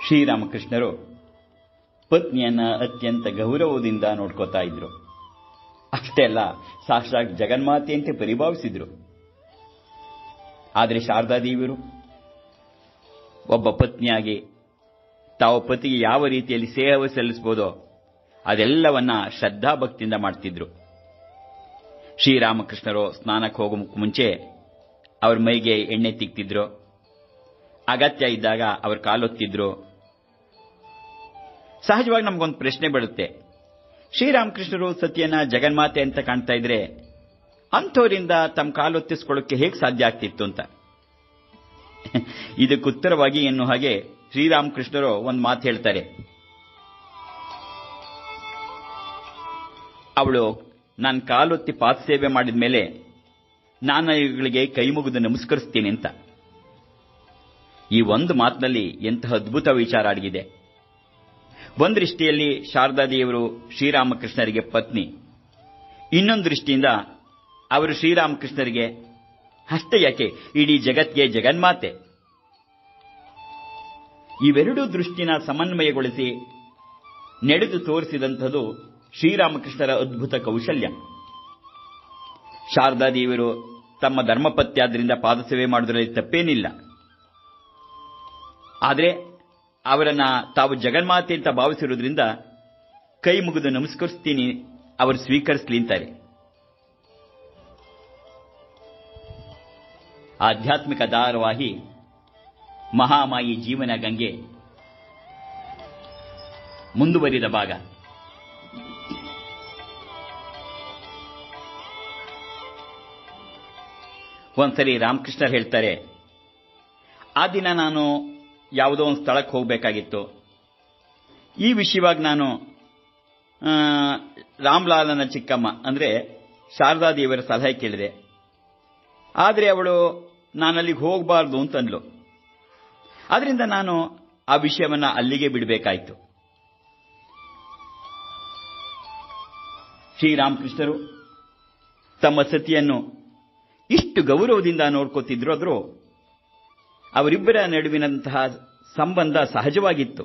ಶ್ರೀರಾಮಕೃಷ್ಣರು ಪತ್ನಿಯನ್ನ ಅತ್ಯಂತ ಗೌರವದಿಂದ ನೋಡ್ಕೋತಾ ಇದ್ರು ಅಷ್ಟೇ ಅಲ್ಲ ಸಾಕ್ಷಾತ್ ಜಗನ್ಮಾತೆಯಂತೆ ಪರಿಭಾವಿಸಿದ್ರು ಆದರೆ ಶಾರದಾದೇವಿಯರು ಒಬ್ಬ ಪತ್ನಿಯಾಗಿ ತಾವು ಪತಿಗೆ ಯಾವ ರೀತಿಯಲ್ಲಿ ಸೇವೆ ಸಲ್ಲಿಸಬಹುದೋ ಅದೆಲ್ಲವನ್ನ ಶ್ರದ್ಧಾಭಕ್ತಿಯಿಂದ ಮಾಡ್ತಿದ್ರು ಶ್ರೀರಾಮಕೃಷ್ಣರು ಸ್ನಾನಕ್ಕೆ ಹೋಗೋ ಮುಂಚೆ ಅವ್ರ ಮೈಗೆ ಎಣ್ಣೆ ತಿಕ್ತಿದ್ರು ಅಗತ್ಯ ಇದ್ದಾಗ ಅವ್ರ ಕಾಲೊತ್ತಿದ್ರು ಸಹಜವಾಗಿ ನಮಗೊಂದು ಪ್ರಶ್ನೆ ಬರುತ್ತೆ ಶ್ರೀರಾಮಕೃಷ್ಣರು ಸತ್ಯನ ಜಗನ್ಮಾತೆ ಅಂತ ಕಾಣ್ತಾ ಇದ್ರೆ ಅಂಥವರಿಂದ ತಮ್ಮ ಕಾಲೊತ್ತಿಸ್ಕೊಳ್ಳೋಕೆ ಹೇಗೆ ಸಾಧ್ಯ ಆಗ್ತಿತ್ತು ಅಂತ ಇದಕ್ಕೆ ಉತ್ತರವಾಗಿ ಎನ್ನುವ ಹಾಗೆ ಶ್ರೀರಾಮಕೃಷ್ಣರು ಒಂದು ಮಾತು ಹೇಳ್ತಾರೆ ಅವಳು ನಾನು ಕಾಲೊತ್ತಿ ಪಾದ ಸೇವೆ ಮಾಡಿದ ಮೇಲೆ ನಾನು ಇವುಗಳಿಗೆ ಕೈ ಮುಗಿದು ನಮಸ್ಕರಿಸ್ತೀನಿ ಅಂತ ಈ ಒಂದು ಮಾತಿನಲ್ಲಿ ಎಂತಹ ಅದ್ಭುತ ವಿಚಾರ ಅಡಗಿದೆ ಒಂದು ದೃಷ್ಟಿಯಲ್ಲಿ ಶಾರದಾದೇವರು ಶ್ರೀರಾಮಕೃಷ್ಣರಿಗೆ ಪತ್ನಿ ಇನ್ನೊಂದು ದೃಷ್ಟಿಯಿಂದ ಅವರು ಶ್ರೀರಾಮಕೃಷ್ಣರಿಗೆ ಅಷ್ಟೇ ಯಾಕೆ ಇಡೀ ಜಗತ್ಗೆ ಜಗನ್ಮಾತೆ ಇವೆರಡೂ ದೃಷ್ಟಿನ ಸಮನ್ವಯಗೊಳಿಸಿ ನಡೆದು ತೋರಿಸಿದಂಥದ್ದು ಶ್ರೀರಾಮಕೃಷ್ಣರ ಅದ್ಭುತ ಕೌಶಲ್ಯ ಶಾರದಾದೇವಿಯರು ತಮ್ಮ ಧರ್ಮಪತ್ಯಾದ್ರಿಂದ ಪಾದಸೇವೆ ಮಾಡುವುದರಲ್ಲಿ ತಪ್ಪೇನಿಲ್ಲ ಆದರೆ ಅವರನ್ನ ತಾವು ಜಗನ್ಮಾತೆ ಅಂತ ಭಾವಿಸಿರುವುದರಿಂದ ಕೈ ಮುಗಿದು ನಮಸ್ಕರಿಸ್ತೀನಿ ಅವರು ಸ್ವೀಕರಿಸ್ಲಿ ಅಂತಾರೆ ಆಧ್ಯಾತ್ಮಿಕ ಧಾರವಾಹಿ ಮಹಾಮಾಯಿ ಜೀವನ ಗಂಗೆ ಮುಂದುವರಿದ ಭಾಗ ಒಂದ್ಸರಿ ರಾಮಕೃಷ್ಣರ್ ಹೇಳ್ತಾರೆ ಆ ದಿನ ನಾನು ಯಾವುದೋ ಒಂದು ಸ್ಥಳಕ್ಕೆ ಹೋಗಬೇಕಾಗಿತ್ತು ಈ ವಿಷಯವಾಗಿ ನಾನು ಆ, ರಾಮ್ಲಾಲನ ಚಿಕ್ಕಮ್ಮ ಅಂದರೆ ಶಾರದಾದೇವಿಯರ ಸಲಹೆ ಕೇಳಿದೆ ಆದರೆ ಅವಳು ನಾನಲ್ಲಿಗೆ ಹೋಗಬಾರ್ದು ಅಂತಂದ್ಲು ಅದರಿಂದ ನಾನು ಆ ವಿಷಯವನ್ನ ಅಲ್ಲಿಗೆ ಬಿಡಬೇಕಾಯಿತು ಶ್ರೀರಾಮಕೃಷ್ಣರು ತಮ್ಮ ಸತಿಯನ್ನು ಇಷ್ಟು ಗೌರವದಿಂದ ನೋಡ್ಕೋತಿದ್ರು ಆದರೂ ಅವರಿಬ್ಬರ ನಡುವಿನಂತಹ ಸಂಬಂಧ ಸಹಜವಾಗಿತ್ತು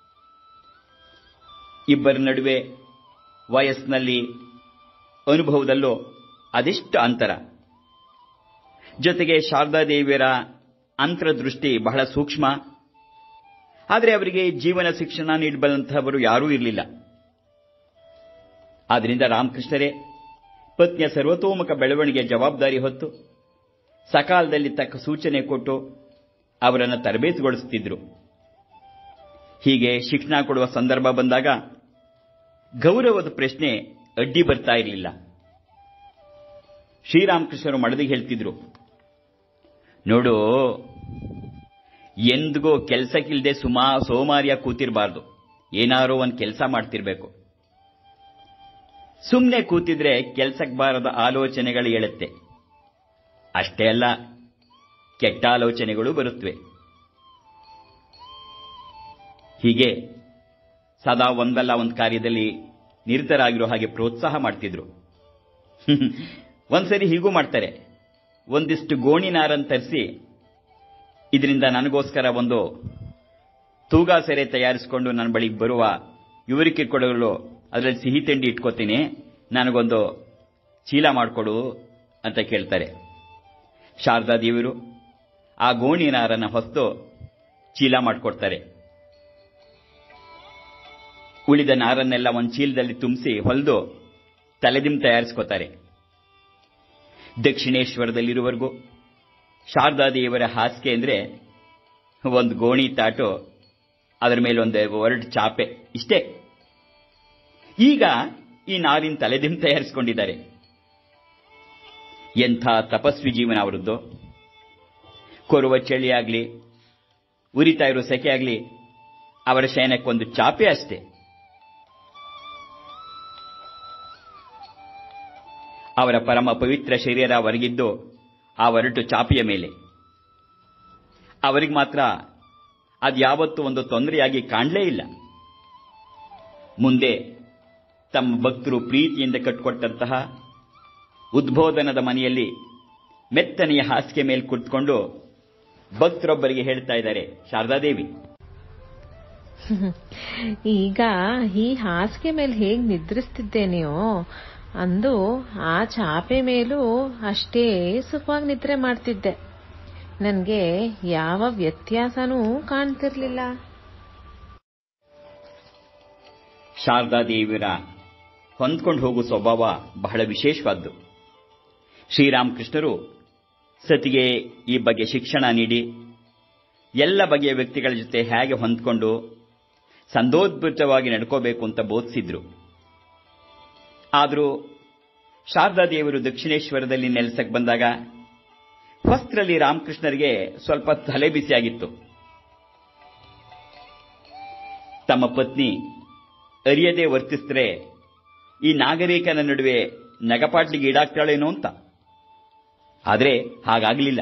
ಇಬ್ಬರ ನಡುವೆ ವಯಸ್ಸಿನಲ್ಲಿ ಅನುಭವದಲ್ಲೂ ಅದೆಷ್ಟು ಅಂತರ ಜೊತೆಗೆ ಶಾರದಾದೇವಿಯರ ಅಂತರದೃಷ್ಟಿ ಬಹಳ ಸೂಕ್ಷ್ಮ ಆದರೆ ಅವರಿಗೆ ಜೀವನ ಶಿಕ್ಷಣ ನೀಡಬಲ್ಲಂತಹವರು ಯಾರೂ ಇರಲಿಲ್ಲ ಆದ್ದರಿಂದ ರಾಮಕೃಷ್ಣರೇ ಪತ್ನಿಯ ಸರ್ವತೋಮುಖ ಬೆಳವಣಿಗೆ ಜವಾಬ್ದಾರಿ ಹೊತ್ತು ಸಕಾಲದಲ್ಲಿ ತಕ್ಕ ಸೂಚನೆ ಕೊಟ್ಟು ಅವರನ್ನು ತರಬೇತುಗೊಳಿಸುತ್ತಿದ್ದರು ಹೀಗೆ ಶಿಕ್ಷಣ ಕೊಡುವ ಸಂದರ್ಭ ಬಂದಾಗ ಗೌರವದ ಪ್ರಶ್ನೆ ಅಡ್ಡಿ ಬರ್ತಾ ಇರಲಿಲ್ಲ ಶ್ರೀರಾಮಕೃಷ್ಣರು ಮಡದಿಗೆ ಹೇಳ್ತಿದ್ರು ನೋಡು ಎಂದಿಗೂ ಕೆಲಸಕ್ಕಿಲ್ಲದೆ ಸುಮಾ ಸೋಮಾರಿಯ ಕೂತಿರಬಾರ್ದು ಏನಾರೋ ಒಂದು ಕೆಲಸ ಮಾಡ್ತಿರ್ಬೇಕು ಸುಮ್ಮನೆ ಕೂತಿದ್ರೆ ಕೆಲಸಕ್ಕೆ ಬಾರದ ಆಲೋಚನೆಗಳು ಹೇಳುತ್ತೆ ಅಷ್ಟೇ ಅಲ್ಲ ಕೆಟ್ಟ ಆಲೋಚನೆಗಳು ಬರುತ್ತವೆ ಹೀಗೆ ಸದಾ ಒಂದಲ್ಲ ಒಂದು ಕಾರ್ಯದಲ್ಲಿ ನಿರತರಾಗಿರೋ ಹಾಗೆ ಪ್ರೋತ್ಸಾಹ ಮಾಡ್ತಿದ್ರು ಒಂದ್ಸರಿ ಹೀಗೂ ಮಾಡ್ತಾರೆ ಒಂದಿಷ್ಟು ಗೋಣಿ ನಾರನ್ನು ತರಿಸಿ ಇದರಿಂದ ನನಗೋಸ್ಕರ ಒಂದು ತೂಗ ಸೆರೆ ತಯಾರಿಸಿಕೊಂಡು ನನ್ನ ಬಳಿಗೆ ಬರುವ ಇವರಿಗೆ ಕೊಡಲು ಅದರಲ್ಲಿ ಸಿಹಿ ತಿಂಡಿ ಇಟ್ಕೋತೀನಿ ನನಗೊಂದು ಚೀಲ ಮಾಡಿಕೊಡು ಅಂತ ಕೇಳ್ತಾರೆ ಶಾರದಾದೇವಿಯರು ಆ ಗೋಣಿ ನಾರನ್ನು ಹೊತ್ತು ಚೀಲ ಮಾಡಿಕೊಡ್ತಾರೆ ಉಳಿದ ನಾರನ್ನೆಲ್ಲ ಒಂದು ಚೀಲದಲ್ಲಿ ತುಂಬಿಸಿ ಹೊಲಿದು ತಲೆದಿಮ್ ತಯಾರಿಸ್ಕೋತಾರೆ ದಕ್ಷಿಣೇಶ್ವರದಲ್ಲಿರುವವರೆಗೂ ಶಾರದಾದೇವಿಯರ ಹಾಸಿಗೆ ಅಂದರೆ ಒಂದು ಗೋಣಿ ತಾಟು ಅದರ ಮೇಲೆ ಒಂದು ಒರಡು ಚಾಪೆ ಇಷ್ಟೇ ಈಗ ಈ ನಾರಿನ ತಲೆದಿಮ್ ತಯಾರಿಸಿಕೊಂಡಿದ್ದಾರೆ ಎಂಥ ತಪಸ್ವಿ ಜೀವನ ಅವರದ್ದು ಕೊರುವ ಚಳಿ ಆಗಲಿ ಉರಿತಾ ಇರೋ ಸೆಕೆ ಆಗಲಿ ಅವರ ಶಯನಕ್ಕೊಂದು ಚಾಪೆ ಅಷ್ಟೇ ಅವರ ಪರಮ ಪವಿತ್ರ ಶರೀರ ಹೊರಗಿದ್ದು ಆ ಒರಟು ಚಾಪೆಯ ಮೇಲೆ ಅವರಿಗೆ ಮಾತ್ರ ಅದ್ಯಾವತ್ತೂ ಒಂದು ತೊಂದರೆಯಾಗಿ ಕಾಣಲೇ ಇಲ್ಲ ಮುಂದೆ ತಮ್ಮ ಭಕ್ತರು ಪ್ರೀತಿಯಿಂದ ಕಟ್ಟಿಕೊಟ್ಟಂತಹ ಉದ್ಬೋಧನದ ಮನೆಯಲ್ಲಿ ಮೆತ್ತನೆಯ ಹಾಸಿಗೆ ಮೇಲೆ ಕುಳಿತುಕೊಂಡು ಭಕ್ತರೊಬ್ಬರಿಗೆ ಹೇಳ್ತಾ ಇದ್ದಾರೆ ಶಾರದಾದೇವಿ ಈಗ ಈ ಹಾಸಿಗೆ ಮೇಲೆ ಹೇಗ್ ನಿದ್ರಿಸ್ತಿದ್ದೆ ನೀವು ಅಂದು ಆ ಚಾಪೆ ಮೇಲೂ ಅಷ್ಟೇ ಸುಖವಾಗಿ ನಿದ್ರೆ ಮಾಡ್ತಿದ್ದೆ ನನ್ಗೆ ಯಾವ ವ್ಯತ್ಯಾಸನೂ ಕಾಣ್ತಿರ್ಲಿಲ್ಲ ಶಾರದಾದೇವಿಯರ ಹೊಂದ್ಕೊಂಡು ಹೋಗುವ ಸ್ವಭಾವ ಬಹಳ ವಿಶೇಷವಾದ್ದು ಶ್ರೀರಾಮಕೃಷ್ಣರು ಸತಿಗೆ ಈ ಬಗ್ಗೆ ಶಿಕ್ಷಣ ನೀಡಿ ಎಲ್ಲ ಬಗೆಯ ವ್ಯಕ್ತಿಗಳ ಜೊತೆ ಹೇಗೆ ಹೊಂದ್ಕೊಂಡು ಸಂದೋದ್ಭುತವಾಗಿ ನಡ್ಕೋಬೇಕು ಅಂತ ಬೋಧಿಸಿದ್ರು ಆದರೂ ಶಾರದಾದೇವರು ದಕ್ಷಿಣೇಶ್ವರದಲ್ಲಿ ನೆಲೆಸಕ್ಕೆ ಬಂದಾಗ ಫಸ್ಟ್ರಲ್ಲಿ ರಾಮಕೃಷ್ಣರಿಗೆ ಸ್ವಲ್ಪ ತಲೆ ಬಿಸಿಯಾಗಿತ್ತು ತಮ್ಮ ಪತ್ನಿ ಅರಿಯದೆ ವರ್ತಿಸಿದ್ರೆ ಈ ನಾಗರಿಕನ ನಡುವೆ ನಗಪಾಟ್ಲಿಗೆ ಈಡಾಗ್ತಾಳೇನೋ ಅಂತ ಆದರೆ ಹಾಗಾಗಲಿಲ್ಲ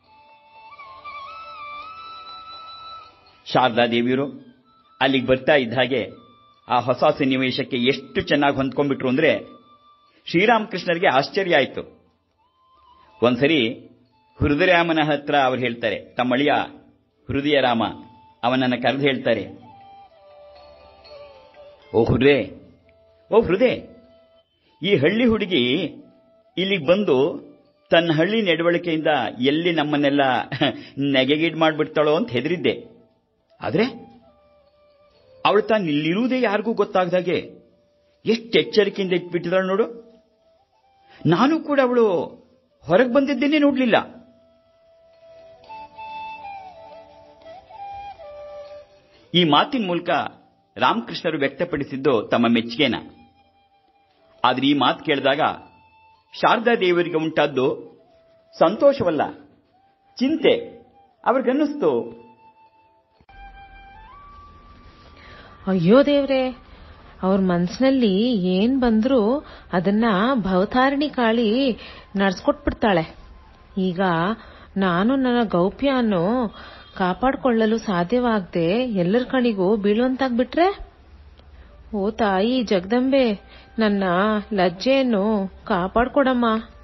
ಶಾರದಾದೇವಿಯರು ಅಲ್ಲಿಗೆ ಬರ್ತಾ ಇದ್ದ ಹಾಗೆ ಆ ಹೊಸ ಸನ್ನಿವೇಶಕ್ಕೆ ಎಷ್ಟು ಚೆನ್ನಾಗಿ ಹೊಂದ್ಕೊಂಡ್ಬಿಟ್ರು ಅಂದ್ರೆ ಶ್ರೀರಾಮಕೃಷ್ಣರಿಗೆ ಆಶ್ಚರ್ಯ ಆಯಿತು ಒಂದ್ಸರಿ ಹೃದಯರಾಮನ ಹತ್ರ ಅವ್ರು ಹೇಳ್ತಾರೆ ತಮ್ಮಳಿಯ ಹೃದಯರಾಮ ಅವನನ್ನು ಕರೆದು ಹೇಳ್ತಾರೆ ಓ ಹೃದಯ ಓ ಹೃದಯ ಈ ಹಳ್ಳಿ ಹುಡುಗಿ ಇಲ್ಲಿಗೆ ಬಂದು ತನ್ನ ಹಳ್ಳಿ ನಡವಳಿಕೆಯಿಂದ ಎಲ್ಲಿ ನಮ್ಮನ್ನೆಲ್ಲ ನೆಗೆಗೀಡ್ ಮಾಡಿಬಿಡ್ತಾಳೋ ಅಂತ ಹೆದರಿದ್ದೆ ಆದ್ರೆ ಅವಳು ತಾನು ಇಲ್ಲಿರುವುದೇ ಯಾರಿಗೂ ಗೊತ್ತಾಗದಾಗೆ ಎಷ್ಟು ಎಚ್ಚರಿಕೆಯಿಂದ ಇಟ್ಬಿಟ್ಟಿದ್ದಾಳೆ ನೋಡು ನಾನು ಕೂಡ ಅವಳು ಹೊರಗೆ ಬಂದಿದ್ದೇನೆ ನೋಡ್ಲಿಲ್ಲ ಈ ಮಾತಿನ ಮೂಲಕ ರಾಮಕೃಷ್ಣರು ವ್ಯಕ್ತಪಡಿಸಿದ್ದು ತಮ್ಮ ಮೆಚ್ಚುಗೆನ ಆದ್ರೆ ಈ ಮಾತು ಕೇಳಿದಾಗ ಶಾರದಾ ದೇವರಿಗೆ ಉಂಟಾದ್ದು ಸಂತೋಷವಲ್ಲ ಚಿಂತೆ ಅವ್ರಿಗನ್ನಿಸ್ತು ಅಯ್ಯೋ ದೇವ್ರೆ ಅವ್ರ ಮನ್ಸಿನಲ್ಲಿ ಏನ್ ಬಂದ್ರೂ ಅದನ್ನ ಭವತಾರಿಣಿ ಕಾಳಿ ನಡ್ಸ್ಕೊಟ್ಬಿಡ್ತಾಳೆ ಈಗ ನಾನು ನನ್ನ ಗೌಪ್ಯವನ್ನು ಕಾಪಾಡಿಕೊಳ್ಳಲು ಸಾಧ್ಯವಾಗದೆ ಎಲ್ಲರ ಕಣಿಗೂ ಬೀಳುವಂತಾಗ್ಬಿಟ್ರೆ ಓ ತಾಯಿ ಜಗದಂಬೆ ನನ್ನ ಲಜ್ಜೆಯನ್ನು ಕಾಪಾಡ್ಕೊಡಮ್ಮ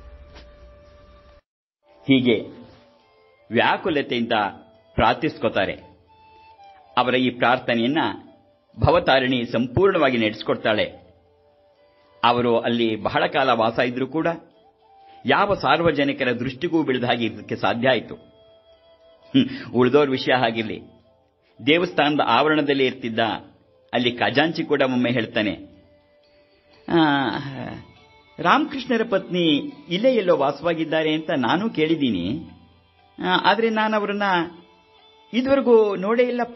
ಹೀಗೆ ವ್ಯಾಕುಲತೆಯಿಂದ ಪ್ರಾರ್ಥಿಸ್ಕೋತಾರೆ ಅವರ ಈ ಪ್ರಾರ್ಥನೆಯನ್ನ ಭವತಾರಿಣಿ ಸಂಪೂರ್ಣವಾಗಿ ನಡೆಸಿಕೊಡ್ತಾಳೆ ಅವರು ಅಲ್ಲಿ ಬಹಳ ಕಾಲ ವಾಸ ಇದ್ರೂ ಕೂಡ ಯಾವ ಸಾರ್ವಜನಿಕರ ದೃಷ್ಟಿಗೂ ಬೀಳದ ಹಾಗೆ ಇದಕ್ಕೆ ಸಾಧ್ಯ ಆಯಿತು ಉಳಿದೋರ್ ವಿಷಯ ಹಾಗಿರಲಿ ದೇವಸ್ಥಾನದ ಆವರಣದಲ್ಲಿ ಇರ್ತಿದ್ದ ಅಲ್ಲಿ ಖಜಾಂಚಿ ಕೂಡ ಒಮ್ಮೆ ಹೇಳ್ತಾನೆ ಆ, ರಾಮಕೃಷ್ಣರ ಪತ್ನಿ ಇಲ್ಲೇ ಎಲ್ಲೋ ವಾಸವಾಗಿದ್ದಾರೆ ಅಂತ ನಾನು ಕೇಳಿದ್ದೀನಿ ಆ, ಆದ್ರೆ ನಾನು ಅವರನ್ನ ಇದುವರೆಗೂ ನೋಡೇ ಇಲ್ಲಪ್ಪ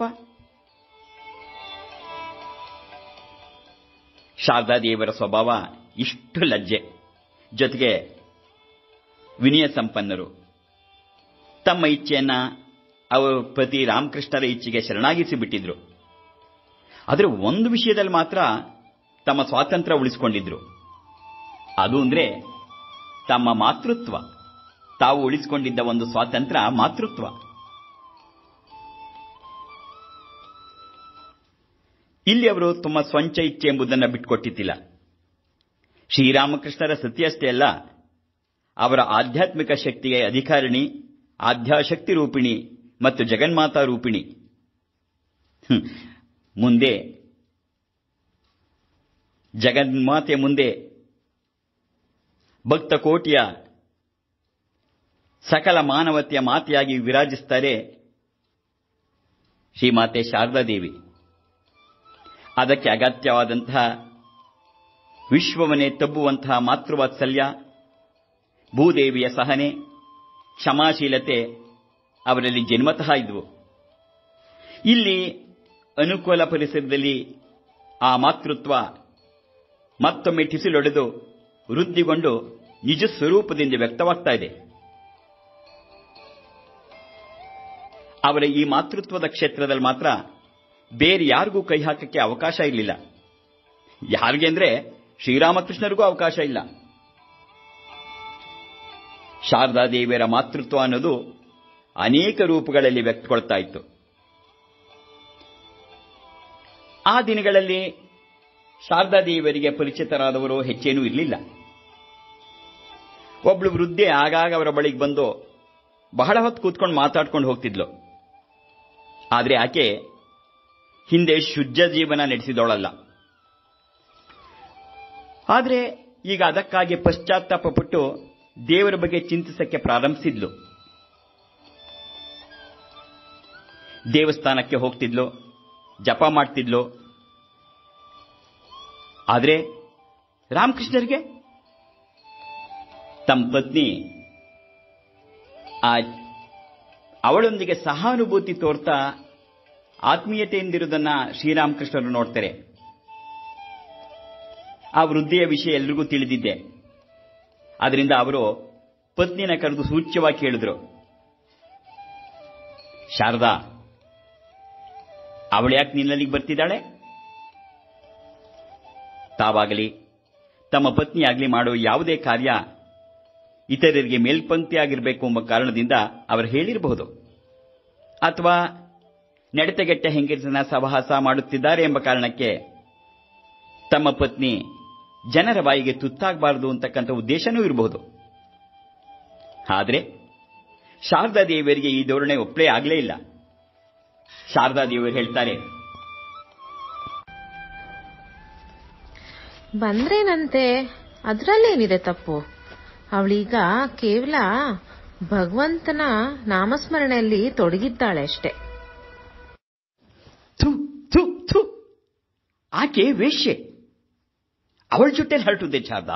ಶಾರದಾದೇವರ ಸ್ವಭಾವ ಇಷ್ಟು ಲಜ್ಜೆ ಜೊತೆಗೆ ವಿನಯ ಸಂಪನ್ನರು ತಮ್ಮ ಇಚ್ಛೆಯನ್ನ ಅವರ ಪತಿ ರಾಮಕೃಷ್ಣರ ಇಚ್ಛೆಗೆ ಶರಣಾಗಿಸಿ ಬಿಟ್ಟಿದ್ರು ಆದರೆ ಒಂದು ವಿಷಯದಲ್ಲಿ ಮಾತ್ರ ತಮ್ಮ ಸ್ವಾತಂತ್ರ್ಯ ಉಳಿಸಿಕೊಂಡಿದ್ರು ಅದು ಅಂದ್ರೆ ತಮ್ಮ ಮಾತೃತ್ವ ತಾವು ಉಳಿಸಿಕೊಂಡಿದ್ದ ಒಂದು ಸ್ವಾತಂತ್ರ್ಯ ಮಾತೃತ್ವ ಇಲ್ಲಿ ಅವರು ತಮ್ಮ ಸ್ವಂಚ ಇಚ್ಛೆ ಎಂಬುದನ್ನು ಬಿಟ್ಟುಕೊಟ್ಟಿದ್ದಿಲ್ಲ ಶ್ರೀರಾಮಕೃಷ್ಣರ ಸತ್ಯಷ್ಟೇ ಅಲ್ಲ ಅವರ ಆಧ್ಯಾತ್ಮಿಕ ಶಕ್ತಿಗೆ ಅಧಿಕಾರಿಣಿ ಆಧ್ಯಾಶಕ್ತಿ ರೂಪಿಣಿ ಮತ್ತು ಜಗನ್ಮಾತಾ ರೂಪಿಣಿ ಹ್ಮ್. ಮುಂದೆ ಜಗನ್ಮಾತೆ ಮುಂದೆ ಭಕ್ತ ಕೋಟಿಯ ಸಕಲ ಮಾನವತೆಯ ಮಾತೆಯಾಗಿ ವಿರಾಜಿಸ್ತಾರೆ ಶ್ರೀಮಾತೆ ಶಾರದಾದೇವಿ ಅದಕ್ಕೆ ಅಗತ್ಯವಾದಂತಹ ವಿಶ್ವವನ್ನೇ ತಬ್ಬುವಂತಹ ಮಾತೃವಾತ್ಸಲ್ಯ ಭೂದೇವಿಯ ಸಹನೆ ಕ್ಷಮಾಶೀಲತೆ ಅವರಲ್ಲಿ ಜನ್ಮತಃ ಇದ್ವು ಇಲ್ಲಿ ಅನುಕೂಲ ಪರಿಸರದಲ್ಲಿ ಆ ಮಾತೃತ್ವ ಮತ್ತೊಮ್ಮೆ ಟಿಸಿಲೊಡೆದು ವೃದ್ಧಿಗೊಂಡು ನಿಜ ಸ್ವರೂಪದಿಂದ ವ್ಯಕ್ತವಾಗ್ತಾ ಇದೆ ಅವರ ಈ ಮಾತೃತ್ವದ ಕ್ಷೇತ್ರದಲ್ಲಿ ಮಾತ್ರ ಬೇರೆ ಯಾರಿಗೂ ಕೈ ಹಾಕಕ್ಕೆ ಅವಕಾಶ ಇರಲಿಲ್ಲ ಯಾರಿಗೆ ಅಂದ್ರೆ ಶ್ರೀರಾಮಕೃಷ್ಣರಿಗೂ ಅವಕಾಶ ಇಲ್ಲ ಶಾರದಾದೇವಿಯರ ಮಾತೃತ್ವ ಅನ್ನೋದು ಅನೇಕ ರೂಪಗಳಲ್ಲಿ ವ್ಯಕ್ತಗೊಳ್ತಾ ಇತ್ತು ಆ ದಿನಗಳಲ್ಲಿ ಶಾರದಾದೇವಿಯರಿಗೆ ಪರಿಚಿತರಾದವರು ಹೆಚ್ಚೇನೂ ಇರಲಿಲ್ಲ ಒಬ್ಳು ವೃದ್ಧೆ ಆಗಾಗ ಅವರ ಬಳಿಗೆ ಬಂದು ಬಹಳ ಹೊತ್ತು ಕೂತ್ಕೊಂಡು ಮಾತಾಡ್ಕೊಂಡು ಹೋಗ್ತಿದ್ಲು ಆದರೆ ಆಕೆ ಹಿಂದೆ ಶುದ್ಧ ಜೀವನ ನಡೆಸಿದವಳಲ್ಲ ಆದರೆ ಈಗ ಅದಕ್ಕಾಗಿ ಪಶ್ಚಾತ್ತಾಪ ಪಟ್ಟು ದೇವರ ಬಗ್ಗೆ ಚಿಂತಿಸಕ್ಕೆ ಪ್ರಾರಂಭಿಸಿದ್ಲು ದೇವಸ್ಥಾನಕ್ಕೆ ಹೋಗ್ತಿದ್ಲು ಜಪ ಮಾಡ್ತಿದ್ಲು ಆದರೆ ರಾಮಕೃಷ್ಣರಿಗೆ ತಮ್ಮ ಪತ್ನಿ ಆ ಅವಳೊಂದಿಗೆ ಸಹಾನುಭೂತಿ ತೋರ್ತಾ ಆತ್ಮೀಯತೆಯಿಂದಿರುವುದನ್ನ ಶ್ರೀರಾಮಕೃಷ್ಣರು ನೋಡ್ತಾರೆ ಆ ವೃದ್ಧಿಯ ವಿಷಯ ಎಲ್ರಿಗೂ ತಿಳಿದಿದ್ದೆ ಅದರಿಂದ ಅವರು ಪತ್ನಿನ ಕರೆದು ಸೂಚ್ಯವಾಗಿ ಕೇಳಿದ್ರು ಶಾರದಾ ಅವಳು ಯಾಕೆ ನಿನ್ನಲ್ಲಿಗೆ ಬರ್ತಿದ್ದಾಳೆ ತಾವಾಗಲಿ ತಮ್ಮ ಪತ್ನಿಯಾಗಲಿ ಮಾಡುವ ಯಾವುದೇ ಕಾರ್ಯ ಇತರರಿಗೆ ಮೇಲ್ಪಂಕ್ತಿಯಾಗಿರಬೇಕು ಎಂಬ ಕಾರಣದಿಂದ ಅವರು ಹೇಳಿರಬಹುದು ಅಥವಾ ನಡತೆಗೆಟ್ಟ ಹೆಂಗಸನ ಸಹವಾಸ ಮಾಡುತ್ತಿದ್ದಾರೆ ಎಂಬ ಕಾರಣಕ್ಕೆ ತಮ್ಮ ಪತ್ನಿ ಜನರ ಬಾಯಿಗೆ ತುತ್ತಾಗಬಾರದು ಅಂತಕ್ಕಂಥ ಉದ್ದೇಶನೂ ಇರಬಹುದು ಆದರೆ ಶಾರದಾ ದೇವಿಯರಿಗೆ ಈ ಧೋರಣೆ ಒಪ್ಪಲೇ ಆಗಲೇ ಇಲ್ಲ ಶಾರದಾ ದೇವರು ಹೇಳ್ತಾರೆ ಬಂದ್ರೇನಂತೆ ಅದ್ರಲ್ಲೇನಿದೆ ತಪ್ಪು ಅವಳೀಗ ಕೇವಲ ಭಗವಂತನ ನಾಮಸ್ಮರಣೆಯಲ್ಲಿ ತೊಡಗಿದ್ದಾಳೆ ಅಷ್ಟೆ ಥು ಥು ಥು ಆಕೆ ವೇಶ್ಯೆ ಅವಳ ಜೊತೆ ಹರಟುದೆ ಚಾದ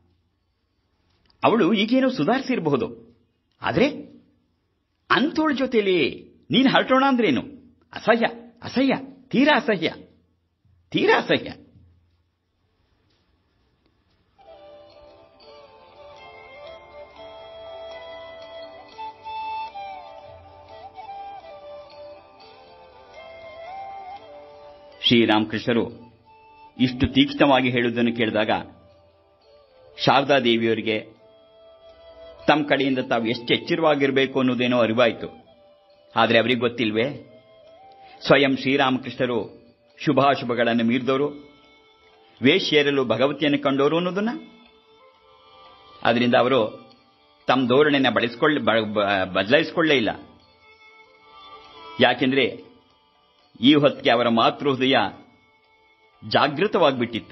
ಅವಳು ಈಗೇನೋ ಸುಧಾರಿಸಿರಬಹುದು ಆದ್ರೆ ಅಂಥೋಳ ಜೊತೆಲಿ ನೀನು ಹರಟೋಣ ಅಂದ್ರೇನು ಅಸಹ್ಯ ಅಸಹ್ಯ ತೀರಾ ಅಸಹ್ಯ ತೀರಾ ಅಸಹ್ಯ ಶ್ರೀರಾಮಕೃಷ್ಣರು ಇಷ್ಟು ತೀಕ್ಷ್ಣವಾಗಿ ಹೇಳುವುದನ್ನು ಕೇಳಿದಾಗ ಶಾರದಾ ದೇವಿಯವರಿಗೆ ತಮ್ಮ ಕಡೆಯಿಂದ ತಾವು ಎಷ್ಟು ಎಚ್ಚರವಾಗಿರಬೇಕು ಅನ್ನೋದೇನೋ ಅರಿವಾಯಿತು ಆದರೆ ಅವರಿಗೆ ಗೊತ್ತಿಲ್ವೇ ಸ್ವಯಂ ಶ್ರೀರಾಮಕೃಷ್ಣರು ಶುಭಾಶುಭಗಳನ್ನು ಮೀರಿದವರು ವೇಶ್ಯೇರಲು ಭಗವತಿಯನ್ನು ಕಂಡವರು ಅನ್ನೋದನ್ನ ಅದರಿಂದ ಅವರು ತಮ್ಮ ಧೋರಣೆನ ಬಳಸ್ಕೊಳ್ಳ ಬದಲಾಯಿಸಿಕೊಳ್ಳೇ ಇಲ್ಲ ಯಾಕೆಂದ್ರೆ ಈ ಹೊತ್ತಿಗೆ ಅವರ ಮಾತೃ ಹೃದಯ ಜಾಗೃತವಾಗಿಬಿಟ್ಟಿತ್ತು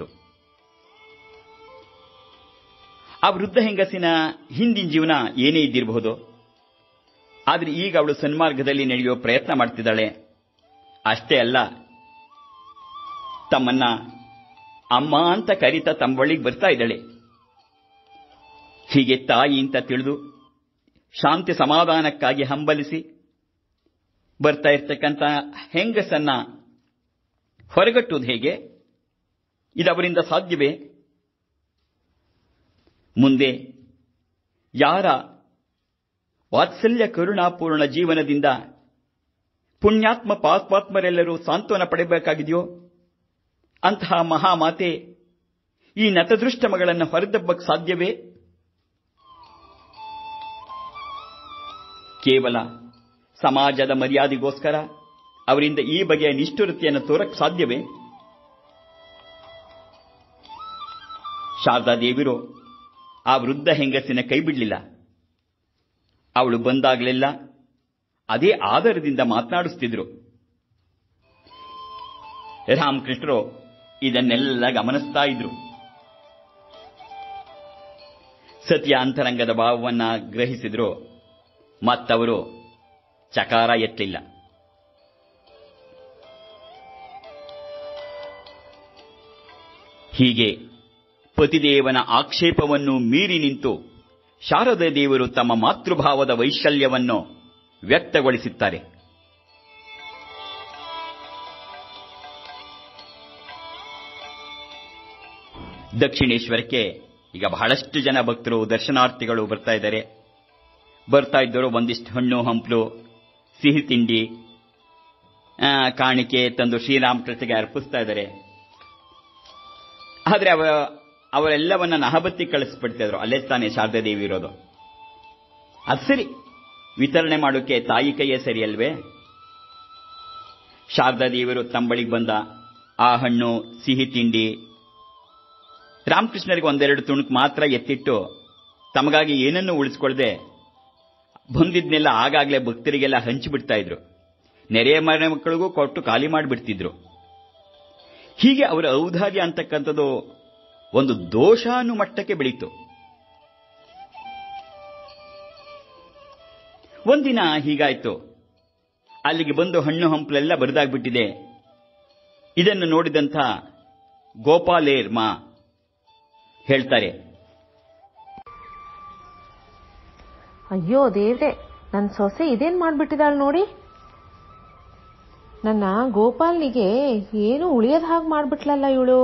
ಆ ವೃದ್ಧ ಹೆಂಗಸಿನ ಹಿಂದಿನ ಜೀವನ ಏನೇ ಇದ್ದಿರಬಹುದು ಆದರೆ ಈಗ ಅವಳು ಸನ್ಮಾರ್ಗದಲ್ಲಿ ನಡೆಯುವ ಪ್ರಯತ್ನ ಮಾಡ್ತಿದ್ದಾಳೆ ಅಷ್ಟೇ ಅಲ್ಲ ತಮ್ಮನ್ನ ಅಮ್ಮ ಅಂತ ಕರೀತಾ ತಮ್ಮ ಬಳಿಗೆ ಬರ್ತಾ ಇದ್ದಾಳೆ ಹೀಗೆ ತಾಯಿ ಅಂತ ತಿಳಿದು ಶಾಂತಿ ಸಮಾಧಾನಕ್ಕಾಗಿ ಹಂಬಲಿಸಿ ಬರ್ತಾ ಇರ್ತಕ್ಕಂಥ ಹೆಂಗಸನ್ನ ಹೊರಗಟ್ಟುವುದು ಹೇಗೆ ಇದು ಅವರಿಂದ ಸಾಧ್ಯವೇ ಮುಂದೆ ಯಾರ ವಾತ್ಸಲ್ಯ ಕರುಣಾಪೂರ್ಣ ಜೀವನದಿಂದ ಪುಣ್ಯಾತ್ಮ ಪಾತ್ಮಾತ್ಮರೆಲ್ಲರೂ ಸಾಂತ್ವನ ಪಡೆಯಬೇಕಾಗಿದೆಯೋ ಅಂತಹ ಮಹಾಮಾತೆ ಈ ನತದೃಷ್ಟ ಮಗಳನ್ನು ಹೊರದಬ್ಬಕ್ಕೆ ಸಾಧ್ಯವೇ ಕೇವಲ ಸಮಾಜದ ಮರ್ಯಾದೆಗೋಸ್ಕರ ಅವರಿಂದ ಈ ಬಗೆಯ ನಿಷ್ಠುರತೆಯನ್ನು ತೋರಕ್ಕೆ ಸಾಧ್ಯವೇ ಶಾರದಾ ದೇವಿರು ಆ ವೃದ್ಧ ಹೆಂಗಸಿನ ಕೈ ಬಿಡಲಿಲ್ಲ ಅವಳು ಬಂದಾಗಲೆಲ್ಲ ಅದೇ ಆಧಾರದಿಂದ ಮಾತನಾಡಿಸ್ತಿದ್ರು ರಾಮಕೃಷ್ಣರು ಇದನ್ನೆಲ್ಲ ಗಮನಿಸ್ತಾ ಇದ್ರು ಸತಿಯ ಅಂತರಂಗದ ಭಾವವನ್ನ ಗ್ರಹಿಸಿದ್ರು ಮತ್ತವರು ಚಕಾರ ಎತ್ತಲಿಲ್ಲ ಹೀಗೆ ಪತಿದೇವನ ಆಕ್ಷೇಪವನ್ನು ಮೀರಿ ನಿಂತು ಶಾರದಾ ದೇವರು ತಮ್ಮ ಮಾತೃಭಾವದ ವೈಶಲ್ಯವನ್ನು ವ್ಯಕ್ತಗೊಳಿಸುತ್ತಾರೆ ದಕ್ಷಿಣೇಶ್ವರಕ್ಕೆ ಈಗ ಬಹಳಷ್ಟು ಜನ ಭಕ್ತರು ದರ್ಶನಾರ್ಥಿಗಳು ಬರ್ತಾ ಇದ್ದಾರೆ ಬರ್ತಾ ಇದ್ದರು ಒಂದಿಷ್ಟು ಹಣ್ಣು ಹಂಪಲು ಸಿಹಿ ತಿಂಡಿ ಆ, ಕಾಣಿಕೆ ತಂದು ಶ್ರೀರಾಮಕೃಷ್ಣಗೆ ಅರ್ಪಿಸ್ತಾ ಇದ್ದಾರೆ ಆದ್ರೆ ಅವ ಅವರೆಲ್ಲವನ್ನ ನಹಬತ್ತಿ ಕಳಿಸ್ಬಿಡ್ತಾ ಇದ್ರು ಅಲ್ಲೇ ತಾನೇ ಶಾರದಾ ದೇವಿ ಇರೋದು ಅದು ಸರಿ ವಿತರಣೆ ಮಾಡೋಕೆ ತಾಯಿ ಕೈಯೇ ಸರಿ ಅಲ್ವೇ ಶಾರದಾ ದೇವಿಯರು ತಮ್ಮಳಿಗೆ ಬಂದ ಆ ಹಣ್ಣು ಸಿಹಿ ತಿಂಡಿ ರಾಮಕೃಷ್ಣರಿಗೆ ಒಂದೆರಡು ತುಣುಕು ಮಾತ್ರ ಎತ್ತಿಟ್ಟು ತಮಗಾಗಿ ಏನನ್ನೂ ಉಳಿಸ್ಕೊಳ್ದೆ ಬಂದಿದ್ನೆಲ್ಲ ಆಗಾಗ್ಲೇ ಭಕ್ತರಿಗೆಲ್ಲ ಹಂಚಿಬಿಡ್ತಾ ಇದ್ರು ನೆರೆ ಮನೆ ಮಕ್ಕಳಿಗೂ ಕೊಟ್ಟು ಖಾಲಿ ಮಾಡಿಬಿಡ್ತಿದ್ರು ಹೀಗೆ ಅವರ ಔದಾರ್ಯ ಅಂತಕ್ಕಂಥದ್ದು ಒಂದು ದೋಷ ಅನ್ನೋ ಮಟ್ಟಕ್ಕೆ ಬೆಳೀತು ಒಂದಿನ ಹೀಗಾಯ್ತು ಅಲ್ಲಿಗೆ ಬಂದು ಹಣ್ಣು ಹಂಪಲೆಲ್ಲ ಬರಿದಾಗ್ಬಿಟ್ಟಿದೆ ಇದನ್ನು ನೋಡಿದಂಥ ಗೋಪಾಲೇರ್ ಮಾ ಹೇಳ್ತಾರೆ ಅಯ್ಯೋ ದೇವ್ರೆ ನನ್ನ ಸೊಸೆ ಇದೇನ್ ಮಾಡ್ಬಿಟ್ಟಿದಾಳ್ ನೋಡಿ ನನ್ನ ಗೋಪಾಲ್ನಿಗೆ ಏನು ಉಳಿಯದ ಹಾಗೆ ಮಾಡ್ಬಿಟ್ಲಲ್ಲ ಇವಳು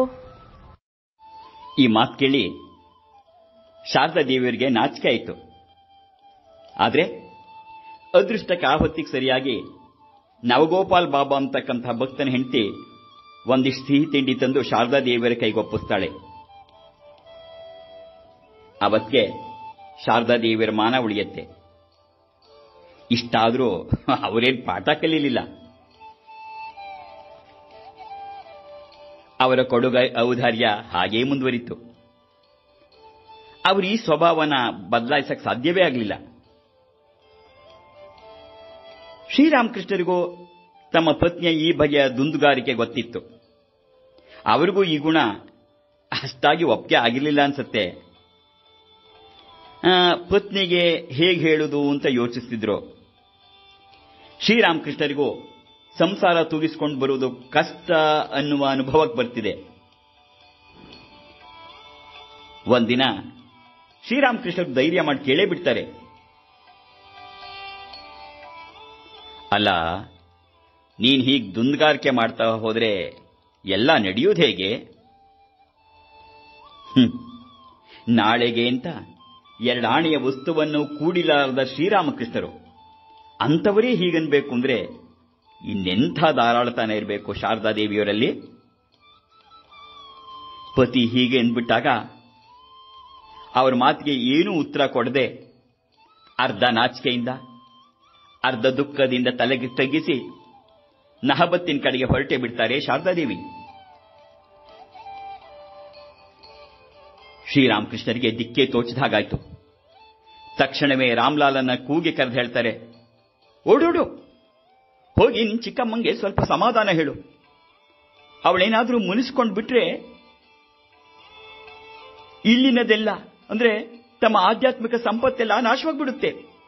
ಈ ಮಾತು ಕೇಳಿ ಶಾರದಾ ದೇವಿಯರಿಗೆ ನಾಚಿಕೆ ಆಯಿತು ಆದರೆ ಅದೃಷ್ಟಕ್ಕೆ ಆ ಹೊತ್ತಿಗೆ ಸರಿಯಾಗಿ ನವಗೋಪಾಲ್ ಬಾಬಾ ಅಂತಕ್ಕಂಥ ಭಕ್ತನ ಹೆಂಡತಿ ಒಂದಿಷ್ಟು ಸಿಹಿ ತಿಂಡಿ ತಂದು ಶಾರದಾ ದೇವಿಯರ ಕೈಗೊಪ್ಪಿಸ್ತಾಳೆ ಅವತ್ತಿಗೆ ಶಾರದಾ ದೇವಿಯರ ಮಾನ ಉಳಿಯತ್ತೆ ಇಷ್ಟಾದರೂ ಅವರೇನು ಪಾಠ ಕಲೀಲಿಲ್ಲ ಅವರ ಕೊಡುಗ ಔದಾರ್ಯ ಹಾಗೇ ಮುಂದುವರಿತು ಅವರು ಈ ಸ್ವಭಾವನ ಬದಲಾಯಿಸಕ್ಕೆ ಸಾಧ್ಯವೇ ಆಗಲಿಲ್ಲ ಶ್ರೀರಾಮಕೃಷ್ಣರಿಗೂ ತಮ್ಮ ಪತ್ನಿಯ ಈ ಬಗೆಯ ದುಂದುಗಾರಿಕೆ ಗೊತ್ತಿತ್ತು ಅವರಿಗೂ ಈ ಗುಣ ಅಷ್ಟಾಗಿ ಒಪ್ಪಿಗೆ ಆಗಿರಲಿಲ್ಲ ಅನ್ಸತ್ತೆ ಆ, ಪತ್ನಿಗೆ ಹೇಗೆ ಹೇಳುವುದು ಅಂತ ಯೋಚಿಸ್ತಿದ್ರು ಶ್ರೀರಾಮಕೃಷ್ಣರಿಗೂ ಸಂಸಾರ ತೂಗಿಸ್ಕೊಂಡು ಬರುವುದು ಕಷ್ಟ ಅನ್ನುವ ಅನುಭವಕ್ಕೆ ಬರ್ತಿದೆ ಒಂದಿನ ಶ್ರೀರಾಮಕೃಷ್ಣರು ಧೈರ್ಯ ಮಾಡಿ ಕೇಳೇ ಬಿಡ್ತಾರೆ ಅಲ್ಲ ನೀನ್ ಹೀಗ್ ದುಂದ್ಗಾರಿಕೆ ಮಾಡ್ತಾ ಹೋದ್ರೆ ಎಲ್ಲ ನಡೆಯೋದು ಹೇಗೆ ಹ್ಮ್. ನಾಳೆಗೆ ಅಂತ ಎರಡಾಣೆಯ ವಸ್ತುವನ್ನು ಕೂಡಿಲಾರದ ಶ್ರೀರಾಮಕೃಷ್ಣರು ಅಂಥವರೇ ಹೀಗನ್ಬೇಕು ಅಂದ್ರೆ ಇನ್ನೆಂಥ ಧಾರಾಳತನ ಇರಬೇಕು ಶಾರದಾದೇವಿಯವರಲ್ಲಿ ಪತಿ ಹೀಗೆ ಅಂದ್ಬಿಟ್ಟಾಗ ಅವರ ಮಾತಿಗೆ ಏನೂ ಉತ್ತರ ಕೊಡದೆ ಅರ್ಧ ನಾಚಿಕೆಯಿಂದ ಅರ್ಧ ದುಃಖದಿಂದ ತಲೆಗೆ ತಗ್ಗಿಸಿ ನಹಬತ್ತಿನ ಕಡೆಗೆ ಹೊರಟೆ ಬಿಡ್ತಾರೆ ಶಾರದಾದೇವಿ ಶ್ರೀರಾಮಕೃಷ್ಣರಿಗೆ ದಿಕ್ಕೇ ತೋಚಿದ ಹಾಗಾಯ್ತು ತಕ್ಷಣವೇ ರಾಮ್ಲಾಲನ್ನ ಕೂಗಿ ಕರೆದು ಹೇಳ್ತಾರೆ ಓಡೋಡು ಹೋಗಿ ನಿನ್ ಚಿಕ್ಕಮ್ಮಂಗೆ ಸ್ವಲ್ಪ ಸಮಾಧಾನ ಹೇಳು ಅವಳೇನಾದ್ರೂ ಮುನಿಸ್ಕೊಂಡು ಬಿಟ್ರೆ ಇಲ್ಲಿನದೆಲ್ಲ ಅಂದ್ರೆ ತಮ್ಮ ಆಧ್ಯಾತ್ಮಿಕ ಸಂಪತ್ತೆಲ್ಲ ನಾಶವಾಗ್ಬಿಡುತ್ತೆ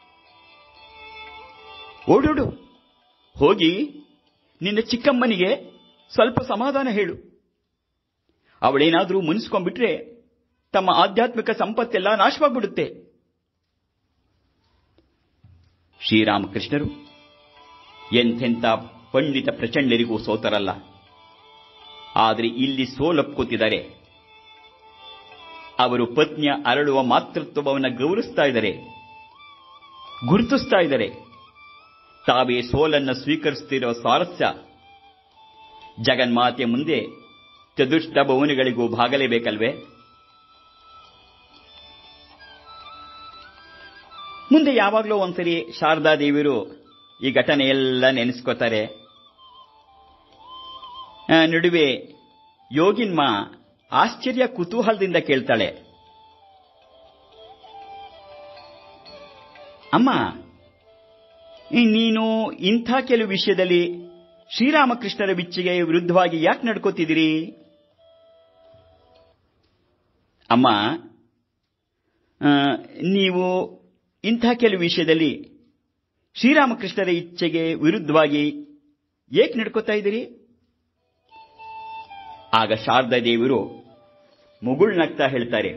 ಓಡೋಡು ಹೋಗಿ ನಿನ್ನ ಚಿಕ್ಕಮ್ಮನಿಗೆ ಸ್ವಲ್ಪ ಸಮಾಧಾನ ಹೇಳು ಅವಳೇನಾದ್ರೂ ಮುನಿಸ್ಕೊಂಡ್ಬಿಟ್ರೆ ತಮ್ಮ ಆಧ್ಯಾತ್ಮಿಕ ಸಂಪತ್ತೆಲ್ಲ ನಾಶವಾಗ್ಬಿಡುತ್ತೆ ಶ್ರೀರಾಮಕೃಷ್ಣರು ಎಂಥೆಂಥ ಪಂಡಿತ ಪ್ರಚಂಡರಿಗೂ ಸೋತರಲ್ಲ ಆದರೆ ಇಲ್ಲಿ ಸೋಲೊಪ್ಕೋತಿದ್ದಾರೆ ಅವರು ಪತ್ನಿಯ ಅರಳುವ ಮಾತೃತ್ವವನ್ನು ಗೌರವಿಸ್ತಾ ಇದ್ದಾರೆ ಗುರುತಿಸ್ತಾ ಇದ್ದಾರೆ ತಾವೇ ಸೋಲನ್ನು ಸ್ವೀಕರಿಸುತ್ತಿರುವ ಸ್ವಾರಸ್ಯ ಜಗನ್ಮಾತೆ ಮುಂದೆ ಚದುಷ್ಟ ಭವನಗಳಿಗೂ ಭಾಗಲೇಬೇಕಲ್ವೇ ಮುಂದೆ ಯಾವಾಗಲೂ ಒಂದ್ಸರಿ ಶಾರದಾ ದೇವಿಯರು ಈ ಘಟನೆ ಎಲ್ಲ ನೆನೆಸ್ಕೋತಾರೆ ಆ, ನಡುವೆ ಯೋಗಿನ್ಮ ಆಶ್ಚರ್ಯ ಕುತೂಹಲದಿಂದ ಕೇಳ್ತಾಳೆ ಅಮ್ಮ ಈ ನೀನು ಇಂಥ ಕೆಲವು ವಿಷಯದಲ್ಲಿ ಶ್ರೀರಾಮಕೃಷ್ಣರ ಬಿಚ್ಚಿಗೆ ವಿರುದ್ಧವಾಗಿ ಯಾಕೆ ನಡ್ಕೋತಿದ್ದೀರಿ ಅಮ್ಮ ಆ, ನೀವು ಇಂಥ ಕೆಲವು ವಿಷಯದಲ್ಲಿ ಶ್ರೀರಾಮಕೃಷ್ಣರ ಇಚ್ಛೆಗೆ ವಿರುದ್ಧವಾಗಿ ಏಕೆ ನಡ್ಕೋತಾ ಇದ್ದೀರಿ ಆಗ ಶಾರದಾ ದೇವಿರು ಮುಗುಳ್ನಗ್ತಾ ಹೇಳ್ತಾರೆ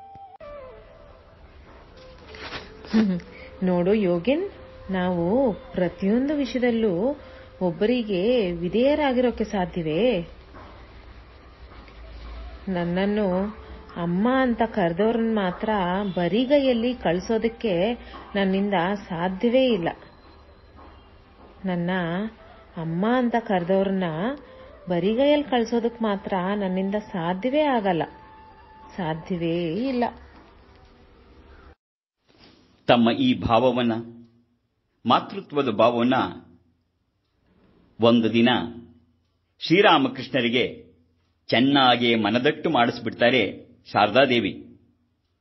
ನೋಡು ಯೋಗಿನ್ ನಾವು ಪ್ರತಿಯೊಂದು ವಿಷಯದಲ್ಲೂ ಒಬ್ಬರಿಗೆ ವಿಧೇಯರಾಗಿರೋಕೆ ಸಾಧ್ಯವೇ ನನ್ನನ್ನು ಅಮ್ಮ ಅಂತ ಕರೆದವ್ರನ್ನ ಮಾತ್ರ ಬರಿಗೈಯಲ್ಲಿ ಕಳಿಸೋದಕ್ಕೆ ನನ್ನಿಂದ ಸಾಧ್ಯವೇ ಇಲ್ಲ ನನ್ನ ಅಮ್ಮ ಅಂತ ಕರೆದವ್ರನ್ನ ಬರಿಗೈಯಲ್ಲಿ ಕಳಿಸೋದಕ್ಕೆ ಮಾತ್ರ ನನ್ನಿಂದ ಸಾಧ್ಯವೇ ಆಗಲ್ಲ ಸಾಧ್ಯವೇ ಇಲ್ಲ ತಮ್ಮ ಈ ಭಾವವನ್ನ ಮಾತೃತ್ವದ ಭಾವವನ್ನ ಒಂದು ದಿನ ಶ್ರೀರಾಮಕೃಷ್ಣರಿಗೆ ಚೆನ್ನಾಗಿ ಮನದಟ್ಟು ಮಾಡಿಸ್ಬಿಡ್ತಾರೆ ಶಾರದಾದೇವಿ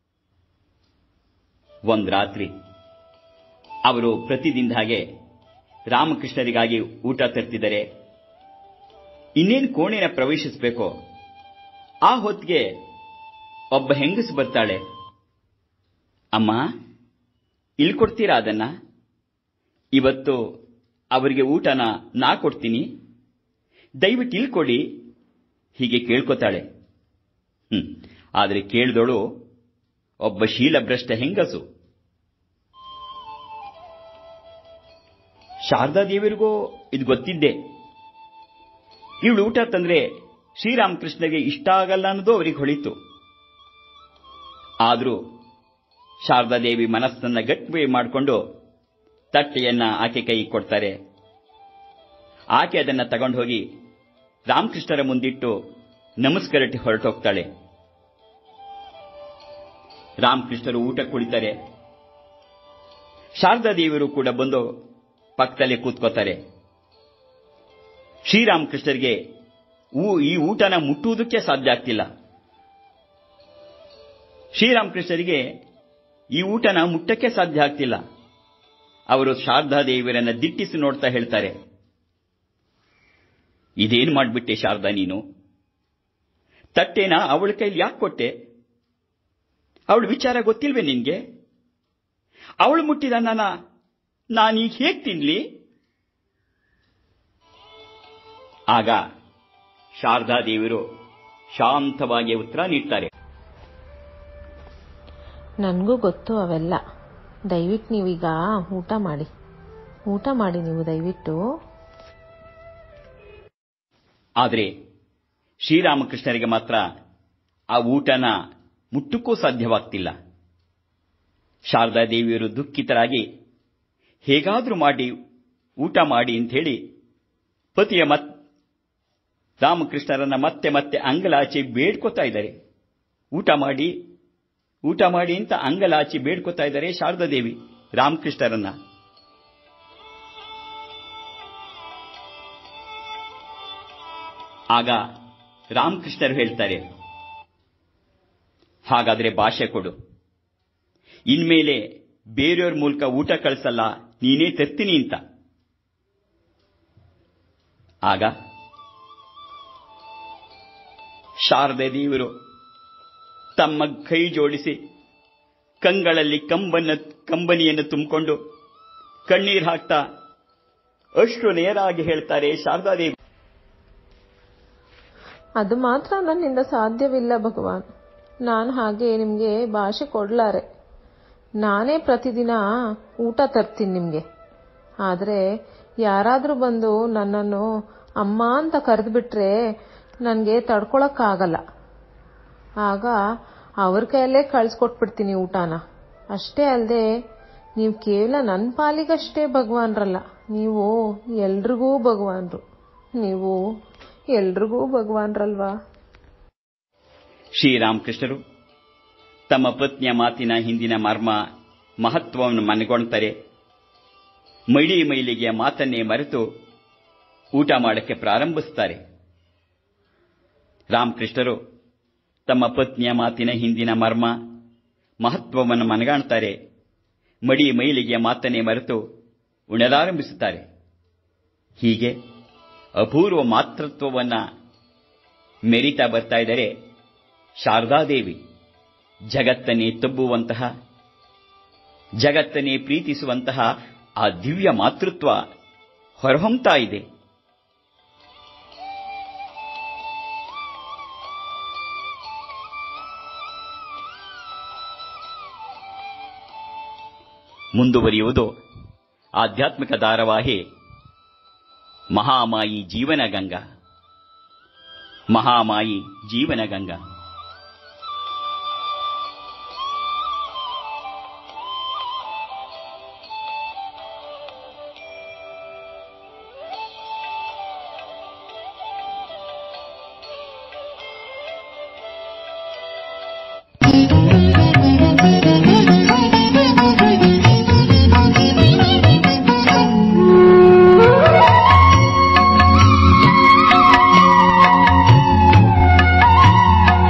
ಒಂದ್ ರಾತ್ರಿ ಅವರು ಪ್ರತಿದಿನ ಹಾಗೆ ರಾಮಕೃಷ್ಣರಿಗಾಗಿ ಊಟ ತರ್ತಿದ್ದಾರೆ ಇನ್ನೇನು ಕೋಣೆನ ಪ್ರವೇಶಿಸಬೇಕೋ ಆ ಹೊತ್ತಿಗೆ ಒಬ್ಬ ಹೆಂಗಸು ಬರ್ತಾಳೆ ಅಮ್ಮ ಇಲ್ಲಿ ಕೊಡ್ತೀರಾ ಅದನ್ನ ಇವತ್ತು ಅವರಿಗೆ ಊಟನ ನಾ ಕೊಡ್ತೀನಿ ದಯವಿಟ್ಟು ಇಲ್ಲಿ ಕೊಡಿ ಹೀಗೆ ಕೇಳ್ಕೊತಾಳೆ ಹ್ಮ್ ಆದರೆ ಕೇಳಿದವಳು ಒಬ್ಬ ಶೀಲಭ್ರಷ್ಟ ಹೆಂಗಸು ಶಾರದಾದೇವಿಯರಿಗೂ ಇದು ಗೊತ್ತಿದ್ದೆ ಇವಳು ಊಟ ತಂದ್ರೆ ಶ್ರೀರಾಮಕೃಷ್ಣಗೆ ಇಷ್ಟ ಆಗಲ್ಲ ಅನ್ನೋದು ಅವರಿಗೆ ಹೊಳಿತು ಆದರೂ ಶಾರದಾದೇವಿ ಮನಸ್ಸನ್ನ ಗಟ್ಟಿ ಮಾಡಿಕೊಂಡು ತಟ್ಟೆಯನ್ನ ಆಕೆ ಕೈ ಕೊಡ್ತಾರೆ ಆಕೆ ಅದನ್ನ ತಗೊಂಡು ಹೋಗಿ ರಾಮಕೃಷ್ಣರ ಮುಂದಿಟ್ಟು ನಮಸ್ಕರಟಿ ಹೊರಟೋಗ್ತಾಳೆ ರಾಮಕೃಷ್ಣರು ಊಟ ಕುಳಿತಾರೆ ಶಾರದಾದೇವಿಯರು ಕೂಡ ಬಂದು ಪಕ್ಕದಲ್ಲೇ ಕೂತ್ಕೋತಾರೆ ಶ್ರೀರಾಮಕೃಷ್ಣರಿಗೆ ಈ ಊಟನ ಮುಟ್ಟುವುದಕ್ಕೆ ಸಾಧ್ಯ ಆಗ್ತಿಲ್ಲ ಶ್ರೀರಾಮಕೃಷ್ಣರಿಗೆ ಈ ಊಟನ ಮುಟ್ಟಕ್ಕೆ ಸಾಧ್ಯ ಆಗ್ತಿಲ್ಲ ಅವರು ಶಾರದಾದೇವಿಯರನ್ನ ದಿಟ್ಟಿಸಿ ನೋಡ್ತಾ ಹೇಳ್ತಾರೆ ಇದೇನು ಮಾಡ್ಬಿಟ್ಟೆ ಶಾರದಾ ನೀನು ತಟ್ಟೆನ ಅವಳ ಕೈಲಿ ಯಾಕೆ ಕೊಟ್ಟೆ ಅವಳ ವಿಚಾರ ಗೊತ್ತಿಲ್ವೇ ನಿನ್ಗೆ ಅವಳು ಮುಟ್ಟಿದ ನನ್ನ ನಾನೀಗ ಹೇಗ್ ತಿನ್ಲಿ ಆಗ ಶಾರದಾದೇವಿಯರು ಶಾಂತವಾಗಿ ಉತ್ತರ ನೀಡ್ತಾರೆ ನನಗೂ ಗೊತ್ತು ಅವೆಲ್ಲ ದಯವಿಟ್ಟು ನೀವೀಗ ಊಟ ಮಾಡಿ ಊಟ ಮಾಡಿ ನೀವು ದಯವಿಟ್ಟು ಆದರೆ ಶ್ರೀರಾಮಕೃಷ್ಣರಿಗೆ ಮಾತ್ರ ಆ ಊಟನ ಮುಟ್ಟಕ್ಕೂ ಸಾಧ್ಯವಾಗ್ತಿಲ್ಲ ಶಾರದಾದೇವಿಯರು ದುಃಖಿತರಾಗಿ ಹೇಗಾದ್ರೂ ಮಾಡಿ ಊಟ ಮಾಡಿ ಅಂತ ಹೇಳಿ ಪತಿಯ ಮತ್ ರಾಮಕೃಷ್ಣರನ್ನ ಮತ್ತೆ ಮತ್ತೆ ಅಂಗಲಾಚಿ ಬೇಡ್ಕೋತಾ ಇದ್ದಾರೆ ಊಟ ಮಾಡಿ ಊಟ ಮಾಡಿ ಅಂತ ಅಂಗಲಾಚಿ ಬೇಡ್ಕೋತಾ ಇದ್ದಾರೆ ಶಾರದಾದೇವಿ ರಾಮಕೃಷ್ಣರನ್ನ ಆಗ ರಾಮಕೃಷ್ಣರು ಹೇಳ್ತಾರೆ ಹಾಗಾದ್ರೆ ಭಾಷೆ ಕೊಡು ಇನ್ಮೇಲೆ ಬೇರೆಯವ್ರ ಮೂಲಕ ಊಟ ಕಳಿಸಲ್ಲ ನೀನೇ ತರ್ತೀನಿ ಅಂತ ಆಗ ಶಾರದೆ ದೇವರು ತಮ್ಮ ಕೈ ಜೋಡಿಸಿ ಕಂಗಳಲ್ಲಿ ಕಂಬನ್ನ ಕಂಬನಿಯನ್ನು ತುಂಬಿಕೊಂಡು ಕಣ್ಣೀರು ಹಾಕ್ತಾ ಅಷ್ಟು ನೇರಾಗಿ ಹೇಳ್ತಾರೆ ಶಾರದಾದೇವಿ ಅದು ಮಾತ್ರ ನನ್ನಿಂದ ಸಾಧ್ಯವಿಲ್ಲ ಭಗವಾನ್ ನಾನು ಹಾಗೆ ನಿಮಗೆ ಭಾಷೆ ಕೊಡ್ಲಾರೆ ನಾನೇ ಪ್ರತಿದಿನ ಊಟ ತರ್ತೀನಿ ನಿಮಗೆ ಆದರೆ ಯಾರಾದರೂ ಬಂದು ನನ್ನನ್ನು ಅಮ್ಮ ಅಂತ ಕರೆದುಬಿಟ್ರೆ ನನಗೆ ತಡ್ಕೊಳಕ್ಕಾಗಲ್ಲ ಆಗ ಅವ್ರ ಕೈಯಲ್ಲೇ ಕಳಿಸ್ಕೊಟ್ಬಿಡ್ತೀನಿ ಊಟನ ಅಷ್ಟೇ ಅಲ್ಲದೆ ನೀವು ಕೇವಲ ನನ್ನ ಪಾಲಿಗಷ್ಟೇ ಭಗವಾನ್ರಲ್ಲ ನೀವು ಎಲ್ರಿಗೂ ಭಗವಾನ್ರು ನೀವು ಎಲ್ರಿಗೂ ಭಗವಾನ್ರಲ್ವಾ ಶ್ರೀರಾಮಕೃಷ್ಣರು ತಮ್ಮ ಪತ್ನಿಯ ಮಾತಿನ ಹಿಂದಿನ ಮರ್ಮ ಮಹತ್ವವನ್ನು ಮನಗೊಳ್ತಾರೆ ಮೈಲಿ ಮೈಲಿಗೆಯ ಮಾತನ್ನೇ ಮರೆತು ಊಟ ಮಾಡಕ್ಕೆ ಪ್ರಾರಂಭಿಸುತ್ತಾರೆ ರಾಮಕೃಷ್ಣರು ತಮ್ಮ ಪತ್ನಿಯ ಮಾತಿನ ಹಿಂದಿನ ಮರ್ಮ ಮಹತ್ವವನ್ನು ಮನಗಾಣ್ತಾರೆ ಮಡಿ ಮೈಲಿಗೆಯ ಮಾತನ್ನೇ ಮರೆತು ಉಣಲಾರಂಭಿಸುತ್ತಾರೆ ಹೀಗೆ ಅಪೂರ್ವ ಮಾತೃತ್ವವನ್ನ ಮೆರಿತಾ ಬರ್ತಾ ಇದ್ದಾರೆ ಶಾರದಾದೇವಿ ಜಗತ್ತನ್ನೇ ತಬ್ಬುವಂತಹ ಜಗತ್ತನ್ನೇ ಪ್ರೀತಿಸುವಂತಹ ಆ ದಿವ್ಯ ಮಾತೃತ್ವ ಹೊರಹೊಮ್ತಾ ಇದೆ ಮುಂದುವರಿಯುವುದು ಆಧ್ಯಾತ್ಮಿಕ ಧಾರಾವಾಹಿ ಮಹಾಮಾಯಿ ಜೀವನಗಂಗಾ ಮಹಾಮಾಯಿ ಜೀವನಗಂಗಾ Thank you.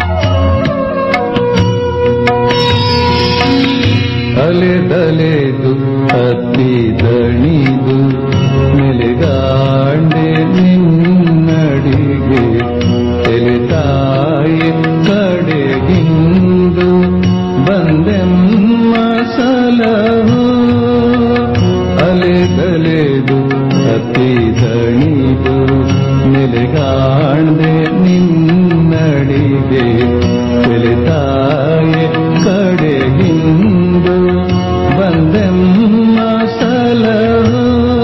ಕಾಣ್ದೆ ನಿನ್ನಡಿಗೆ ತಿಳಿತಾಯೆ ಕಡೆಗಿಂದು ಬಂದೆಮ್ಮ ಸಲಹು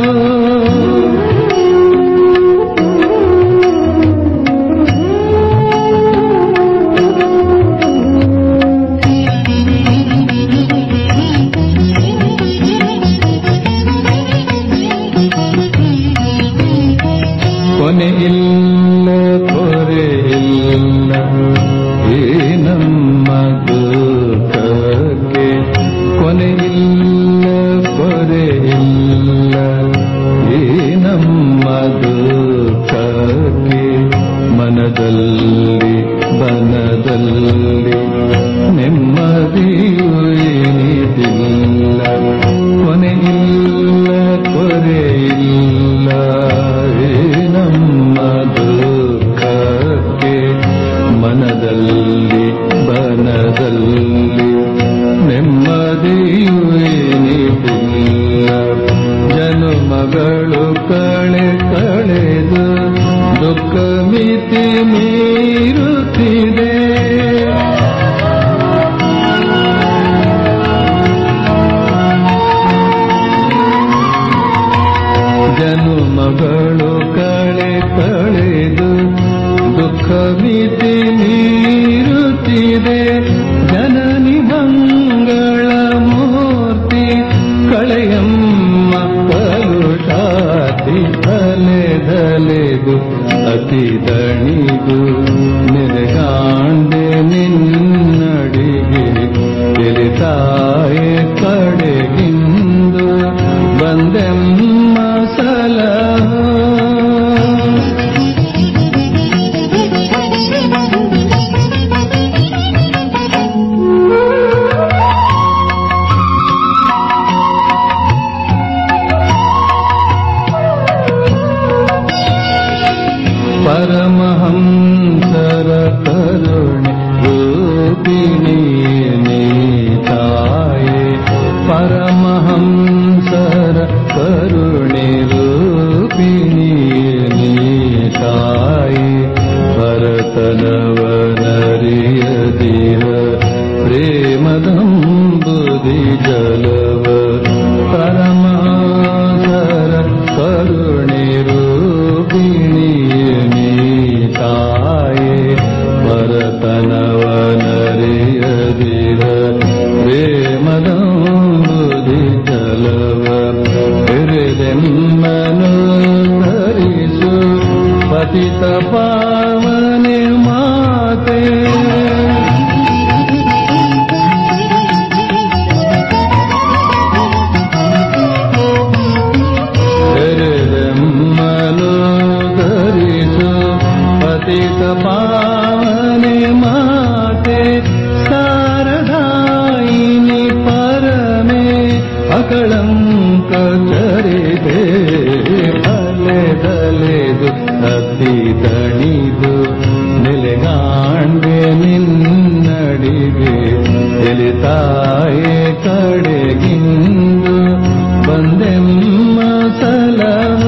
ಕೊನೆ ಇಲ್ಲ ಕೊರೆ ಇಲ್ಲ ಈ ನಮ್ಮ ದುಃಖಕ್ಕೆ ಕೊನೆ ಇಲ್ಲ ಕೊರೆ ಇಲ್ಲ ಈ ನಮ್ಮ ದುಃಖಕ್ಕೆ ಮನದಲ್ಲಿ ಬನದಲ್ಲಿ ನೆಮ್ಮದಿಯೂ ಏನಿದಿಲ್ಲ ಕೊನೆ ಇಲ್ಲ ಕೊರೆ ಇಲ್ಲ ಈ ನಮ್ಮ ದುಃಖಕ್ಕೆ ಮನದಲ್ಲಿ ಬನದಲ್ಲಿ ನೆಮ್ಮದಿಯೂ ಏನಿದಿಲ್ಲ ಜನುಮಗಳು ಕಳೆ ಕಳೆದು ದುಃಖ ಮಿತಿ ಮೀರುತ್ತಿದೆ ಜನುಮಗಳು ಕಳೆ ಕಳೆದು ದುಃಖ ಮಿತಿ ಮೀರುತ್ತಿದೆ ಜನನಿ ಮಂಗಳ ಮೂರ್ತಿ ಕಳೆಯಮ್ಮ ಕಲುಷಾತಿ ಅಲೆದಲೆದು ಅತಿ ದಣಿದು ನೆರೆಗಾಂಡೆ ನಿನ್ನಡಿಗೆ ಎಲಿತಾಯೆ ಕಡೆಗಿಂದು ಬಂದೆಮ್ಮ ಸಲಹು ಪರಮಹಂಸರ ಕರುಣೆ ರೂಪಿಣಿ ನೀತಾಯೆ ಪರಮಹಂಸರ ಕರುಣೆ ರೂಪಿಣಿ ನೀತಾಯೆ ಭರತನವನರಿಯದಿರ ಪ್ರೇಮದಂಬುದಿ ಜಲವ ಪರಮಹಂಸರ ಕರುಣೆ ರೂಪಿಣಿ ನೀತಾಯೆ ಭರತನವನರಿಯದಿರ ಪ್ರೇಮದಂಬುದಿ ಜಲವ ಹಿರಿದೆಮ್ಮನು ಧರಿಸು ಪತಿತ ಪಾವನೆ ಮಾತೆ ಹೆರೆದೆಮ್ಮನು ಧರಿಸು ಪತಿತ ಪಾವನೆ ಮಾತೆ ಶಾರದಾಯಿನಿ ಪರಮೆ ಅಕಳಂಕ ಚರಿದೆ ಅಲೆದಲೆದು ಅತಿ ತಣಿದು ನೆಲೆಗಾಂಡೆ ನಿನ್ನಡಿಗೆ ಎಲಿತಾಯೆ ಕಡೆಗಿಂದು ಬಂದೆಮ್ಮ ಸಲಹು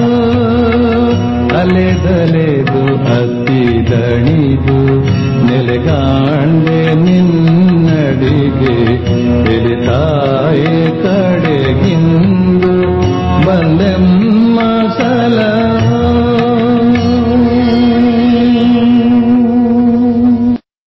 ಅಲೆದಲೆದು ಅತಿ ದಣಿದು ನೆಲೆಗಾಂಡೆ ನಿನ್ನಡಿಗೆ ಎಲಿತಾಯೆ ಕಡೆಗಿಂದು ಬಂದೆಮ್ಮ